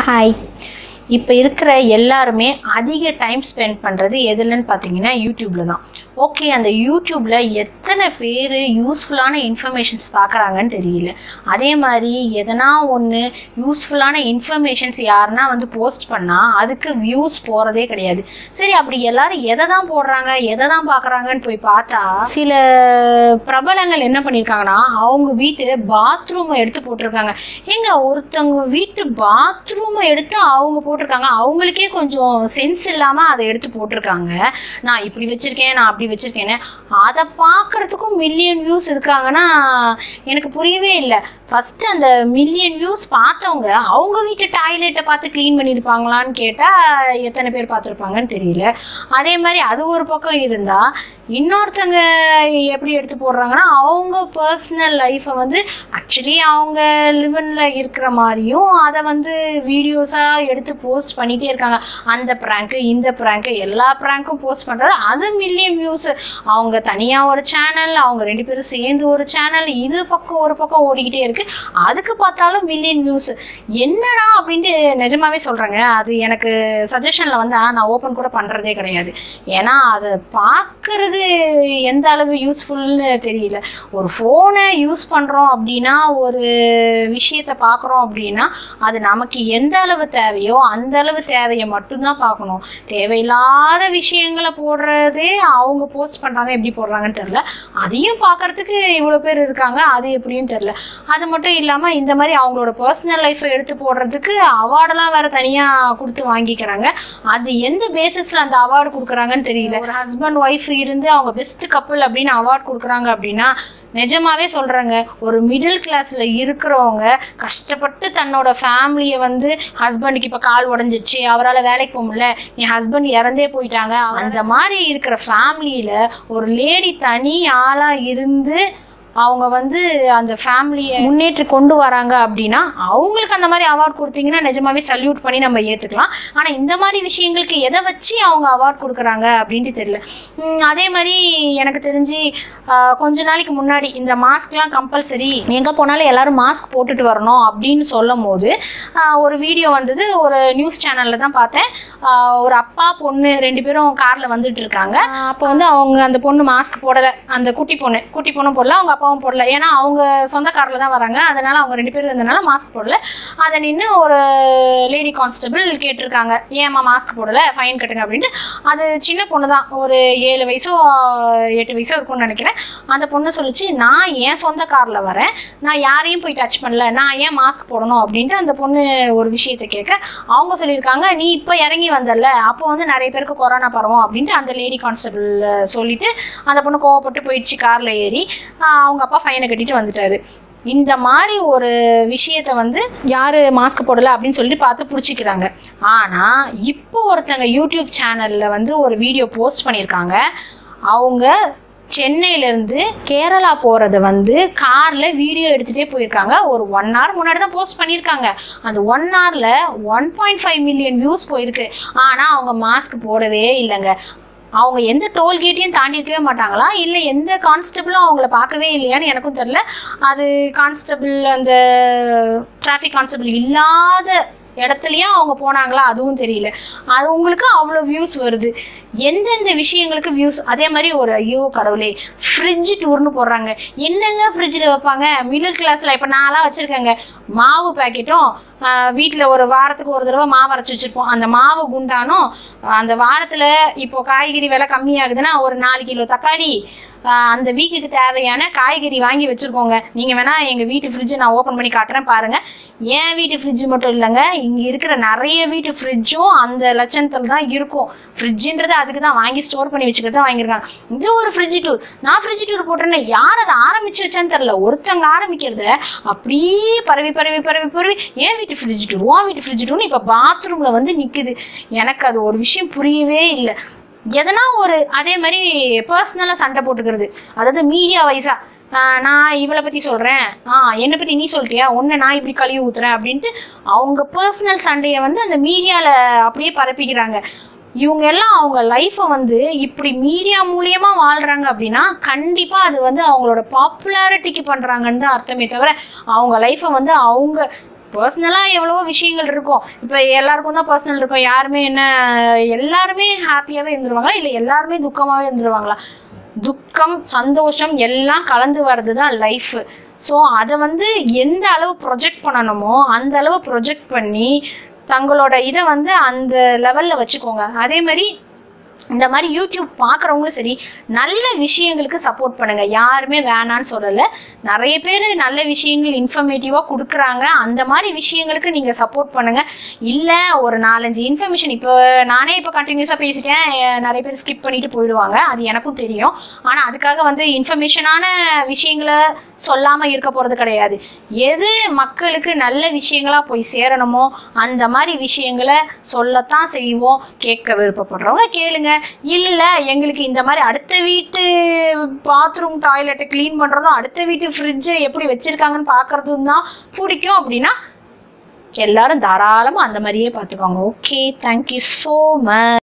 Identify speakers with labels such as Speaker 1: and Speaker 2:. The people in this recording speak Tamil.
Speaker 1: ஹாய் இப்போ இருக்கிற எல்லாருமே அதிக டைம் ஸ்பெண்ட் பண்ணுறது எதுலன்னு பார்த்தீங்கன்னா யூடியூப்பில் தான் ஓகே அந்த யூடியூப்பில் எத்தனை பேர் யூஸ்ஃபுல்லான இன்ஃபர்மேஷன்ஸ் பார்க்குறாங்கன்னு தெரியல அதே மாதிரி எதனா ஒன்று யூஸ்ஃபுல்லான இன்ஃபர்மேஷன்ஸ் யாருன்னா வந்து போஸ்ட் பண்ணால் அதுக்கு வியூஸ் போகிறதே கிடையாது சரி அப்படி எல்லாரும் எதை தான் போடுறாங்க எதை தான் பார்க்குறாங்கன்னு போய் பார்த்தா சில பிரபலங்கள் என்ன பண்ணியிருக்காங்கன்னா அவங்க வீட்டு பாத்ரூமை எடுத்து போட்டிருக்காங்க ஏங்க ஒருத்தவங்க வீட்டு பாத்ரூமை எடுத்து அவங்க போட்டிருக்காங்க அவங்களுக்கே கொஞ்சம் சென்ஸ் இல்லாமல் அதை எடுத்து போட்டிருக்காங்க நான் இப்படி வச்சுருக்கேன் நான் அப்படி வச்சுருக்கேன்னு அதை பார்க்குறதுக்கும் மில்லியன் வியூஸ் இருக்காங்கன்னா எனக்கு புரியவே இல்லை ஃபஸ்ட்டு அந்த மில்லியன் வியூஸ் பார்த்தவங்க அவங்க வீட்டு டாய்லெட்டை பார்த்து க்ளீன் பண்ணியிருப்பாங்களான்னு கேட்டால் எத்தனை பேர் பார்த்துருப்பாங்கன்னு தெரியல அதே மாதிரி அது ஒரு பக்கம் இருந்தால் இன்னொருத்தங்க எப்படி எடுத்து போடுறாங்கன்னா அவங்க பர்சனல் லைஃப்பை வந்து ஆக்சுவலி அவங்க லிவனில் இருக்கிற மாதிரியும் அதை வந்து வீடியோஸாக எடுத்து போஸ்ட் பண்ணிகிட்டே இருக்காங்க அந்த ப்ராங்க்கு இந்த ப்ராங்க்கு எல்லா ப்ராங்க்கும் போஸ்ட் பண்ணுறது அது மில்லியன் வியூஸ் அவங்க தனியாக ஒரு சேனல் அவங்க ரெண்டு பேரும் சேர்ந்து ஒரு சேனல் இது பக்கம் ஒரு பக்கம் ஓடிக்கிட்டே இருக்கு அதுக்கு பார்த்தாலும் மில்லியன் வியூஸ் என்னடா அப்படின்ட்டு நிஜமாவே சொல்கிறேங்க அது எனக்கு சஜஷனில் வந்து நான் ஓப்பன் கூட பண்ணுறதே கிடையாது ஏன்னா அதை பார்க்கறது எந்த அளவு யூஸ்ஃபுல்னு தெரியல ஒரு ஃபோனை யூஸ் பண்ணுறோம் அப்படின்னா ஒரு விஷயத்தை பார்க்குறோம் அப்படின்னா அது நமக்கு எந்த அளவு தேவையோ அந்த அளவு தேவையை மட்டும்தான் பார்க்கணும் தேவையில்லாத விஷயங்களை போடுறதே அவங்க போஸ்ட் பண்ணுறாங்க எப்படி போடுறாங்கன்னு தெரில அதையும் பார்க்கறதுக்கு இவ்வளோ பேர் இருக்காங்க அது எப்படியும் தெரில அது மட்டும் இல்லாமல் இந்த மாதிரி அவங்களோட பர்சனல் லைஃப்பை எடுத்து போடுறதுக்கு அவார்டெல்லாம் வேறு தனியாக கொடுத்து வாங்கிக்கிறாங்க அது எந்த பேசிஸில் அந்த அவார்டு கொடுக்குறாங்கன்னு தெரியல ஒரு ஹஸ்பண்ட் ஒய்ஃப் இருந்து அவங்க பெஸ்ட் கப்பல் அப்படின்னு அவார்ட் கொடுக்குறாங்க அப்படின்னா நிஜமாவே சொல்கிறேங்க ஒரு மிடில் கிளாஸில் இருக்கிறவங்க கஷ்டப்பட்டு தன்னோட ஃபேமிலியை வந்து ஹஸ்பண்டுக்கு இப்போ கால் உடஞ்சிச்சு அவரால் வேலைக்கு போக முடியல என் ஹஸ்பண்ட் இறந்தே போயிட்டாங்க அந்த மாதிரி இருக்கிற ஃபேமிலியில் ஒரு லேடி தனி ஆளாக இருந்து அவங்க வந்து அந்த ஃபேமிலியை முன்னேற்றி கொண்டு வராங்க அப்படின்னா அவங்களுக்கு அந்த மாதிரி அவார்ட் கொடுத்தீங்கன்னா நிஜமாவே சல்யூட் பண்ணி நம்ம ஏற்றுக்கலாம் ஆனால் இந்த மாதிரி விஷயங்களுக்கு எதை வச்சு அவங்க அவார்ட் கொடுக்குறாங்க அப்படின்ட்டு தெரியல உம், அதே மாதிரி எனக்கு தெரிஞ்சு ஆஹ், கொஞ்ச நாளைக்கு முன்னாடி இந்த மாஸ்க்லாம் கம்பல்சரி எங்கே போனாலும் எல்லாரும் மாஸ்க் போட்டுட்டு வரணும் அப்படின்னு சொல்லும் போது ஆஹ், ஒரு வீடியோ வந்தது ஒரு நியூஸ் சேனலில் தான் பார்த்தேன் ஆஹ், ஒரு அப்பா பொண்ணு ரெண்டு பேரும் காரில் வந்துட்டு இருக்காங்க அப்போ வந்து அவங்க அந்த பொண்ணு மாஸ்க் போடலை அந்த குட்டி பொண்ணு குட்டி பொண்ணும் போடல அவங்க அப்பாவும் போடல ஏன்னா அவங்க சொந்த காரில் தான் வராங்க அதனால அவங்க ரெண்டு பேரும் இருந்தனால மாஸ்க் போடல அதை நின்று ஒரு லேடி கான்ஸ்டபிள் கேட்டிருக்காங்க ஏம்மா மாஸ்க் போடலை ஃபைன் கட்டுங்க அப்படின்ட்டு அது சின்ன பொண்ணு தான் ஒரு ஏழு வயசோ எட்டு வயசோ இருக்கும்னு நினைக்கிறேன் அந்த பொண்ணு சொல்லிச்சு நான் என் சொந்த காரில் வரேன் நான் யாரையும் போய் டச் பண்ணல நான் ஏன் மாஸ்க் போடணும் அப்படின்ட்டு அந்த பொண்ணு ஒரு விஷயத்தை கேட்க அவங்க சொல்லியிருக்காங்க நீ இப்போ இறங்கி வந்தல அப்போ வந்து நிறைய பேருக்கு கொரோனா பரவும் அப்படின்ட்டு அந்த லேடி கான்ஸ்டபிள் சொல்லிட்டு அந்த பொண்ணு கோவப்பட்டு போயிடுச்சு காரில் ஏறி ஆஹ் அவங்க அப்பா ஃபைனை கட்டிட்டு வந்துட்டாரு இந்த மாதிரி ஒரு விஷயத்த வந்து யார் மாஸ்க் போடலை அப்படின்னு சொல்லிட்டு பார்த்து பிடிச்சிக்கிறாங்க ஆனால் இப்போ ஒருத்தங்க யூடியூப் சேனலில் வந்து ஒரு வீடியோ போஸ்ட் பண்ணியிருக்காங்க அவங்க சென்னையிலேருந்து கேரளா போகிறத வந்து காரில் வீடியோ எடுத்துகிட்டே போயிருக்காங்க ஒரு ஒன் ஹவர் முன்னாடி தான் போஸ்ட் பண்ணியிருக்காங்க அந்த ஒன் ஹவரில் one point five million views போயிருக்கு ஆனால் அவங்க மாஸ்க் போடவே இல்லைங்க அவங்க எந்த டோல்கேட்டையும் தாண்டி இருக்கவே மாட்டாங்களா இல்லை எந்த கான்ஸ்டபிளும் அவங்கள பார்க்கவே இல்லையான்னு எனக்கும் தெரில அது கான்ஸ்டபிள் அந்த டிராஃபிக் கான்ஸ்டபிள் இல்லாத இடத்துலையும் அவங்க போனாங்களா அதுவும் தெரியல அது உங்களுக்கு அவ்வளோ வியூஸ் வருது எந்தெந்த விஷயங்களுக்கு வியூஸ் அதே மாதிரி ஒரு ஐயோ கடவுளே ஃப்ரிட்ஜ் டூர்னு போடுறாங்க என்னங்க ஃப்ரிட்ஜில் வைப்பாங்க மிடில் கிளாஸில் இப்போ நான்லாம் வச்சுருக்கேங்க மாவு பேக்கெட்டும் வீட்டில் ஒரு வாரத்துக்கு ஒரு தடவை மாவு அரைச்சி வச்சுருப்போம் அந்த மாவு குண்டானும் அந்த வாரத்தில் இப்போ காய்கறி விலை கம்மியாகுதுன்னா ஒரு நாலு கிலோ தக்காளி ஆஹ் அந்த வீக்குக்கு தேவையான காய்கறி வாங்கி வச்சுருக்கோங்க நீங்கள் வேணால் எங்கள் வீட்டு ஃப்ரிட்ஜை நான் ஓப்பன் பண்ணி காட்டுறேன் பாருங்கள் என் வீட்டு ஃப்ரிட்ஜ் மட்டும் இல்லைங்க இங்கே இருக்கிற நிறைய வீட்டு ஃப்ரிட்ஜும் அந்த லட்சணத்தில் தான் இருக்கும் ஃப்ரிட்ஜுன்றது அதுக்கு தான் வாங்கி ஸ்டோர் பண்ணி வச்சுக்கிறது தான் வாங்கியிருக்காங்க இது ஒரு ஃப்ரிட்ஜ் டூர் நான் ஃப்ரிட்ஜ் டூர் போட்டேன்னா யார் அதை ஆரம்பிச்சு வச்சான்னு தெரில ஒருத்தங்க ஆரம்பிக்கிறத அப்படியே பரவி பரவி பரவி பரவி என் வீட்டு ஃப்ரிட்ஜ் டூர் உன் வீட்டு ஃப்ரிட்ஜ் டூர்னு இப்போ பாத்ரூமில் வந்து நிற்குது எனக்கு அது ஒரு விஷயம் புரியவே இல்லை எதனா ஒரு அதே மாதிரி பர்சனலாக சண்டை போட்டுக்கிறது அதாவது மீடியா வைஸாக நான் இவளை பற்றி சொல்கிறேன் ஆ என்னை பற்றி நீ சொல்லிட்டியா ஒன்று நான் இப்படி கழுவி ஊற்றுறேன் அப்படின்ட்டு அவங்க பர்சனல் சண்டையை வந்து அந்த மீடியாவில் அப்படியே பரப்பிக்கிறாங்க இவங்க எல்லாம் அவங்க லைஃப்பை வந்து இப்படி மீடியா மூலியமா வாழ்றாங்க அப்படின்னா கண்டிப்பா அது வந்து அவங்களோட பாப்புலாரிட்டிக்கு பண்றாங்கன்னு தான் அர்த்தமே தவிர அவங்க லைஃப்பை வந்து அவங்க பர்சனலாக எவ்வளவோ விஷயங்கள் இருக்கும் இப்போ எல்லாருக்கும் தான் பர்சனல் இருக்கும் யாருமே என்ன எல்லாருமே ஹாப்பியாகவே இருந்துருவாங்களா இல்லை எல்லாருமே துக்கமாகவே இருந்துருவாங்களா துக்கம் சந்தோஷம் எல்லாம் கலந்து வர்றது தான் லைஃப் ஸோ அதை வந்து எந்த அளவு ப்ரொஜெக்ட் பண்ணணுமோ அந்த அளவு ப்ரொஜெக்ட் பண்ணி தங்களோட இதை வந்து அந்த லெவலில் வச்சுக்கோங்க அதே மாதிரி இந்த மாதிரி யூடியூப் பார்க்குறவங்களும் சரி நல்ல விஷயங்களுக்கு சப்போர்ட் பண்ணுங்க யாருமே வேணான்னு சொல்லலை நிறைய பேர் நல்ல விஷயங்கள் இன்ஃபர்மேட்டிவாக கொடுக்குறாங்க அந்த மாதிரி விஷயங்களுக்கு நீங்கள் சப்போர்ட் பண்ணுங்க இல்லை ஒரு நாலஞ்சு இன்ஃபர்மேஷன் இப்போ நானே இப்போ கண்டினியூஸாக பேசிட்டேன் எ- நிறைய பேர் ஸ்கிப் பண்ணிட்டு போயிடுவாங்க அது எனக்கும் தெரியும் ஆனால் அதுக்காக வந்து இன்ஃபர்மேஷனான விஷயங்களை சொல்லாமல் இருக்க போகிறது கிடையாது எது மக்களுக்கு நல்ல விஷயங்களா போய் சேரணுமோ அந்த மாதிரி விஷயங்களை சொல்லத்தான் செய்வோம் கேட்க விருப்பப்படுறவங்க கேளுங்க இல்லை எங்களுக்கு இந்த மாதிரி அடுத்த வீட்டு பாத்ரூம் டாய்லெட்டை க்ளீன் பண்ணுறதும் அடுத்த வீட்டு ஃப்ரிட்ஜை எப்படி வச்சுருக்காங்கன்னு பார்க்குறதும் தான் பிடிக்கும் அப்படின்னா எல்லாரும் தாராளமாக அந்த மாதிரியே பார்த்துக்கோங்க ஓகே தேங்க்யூ ஸோ மச்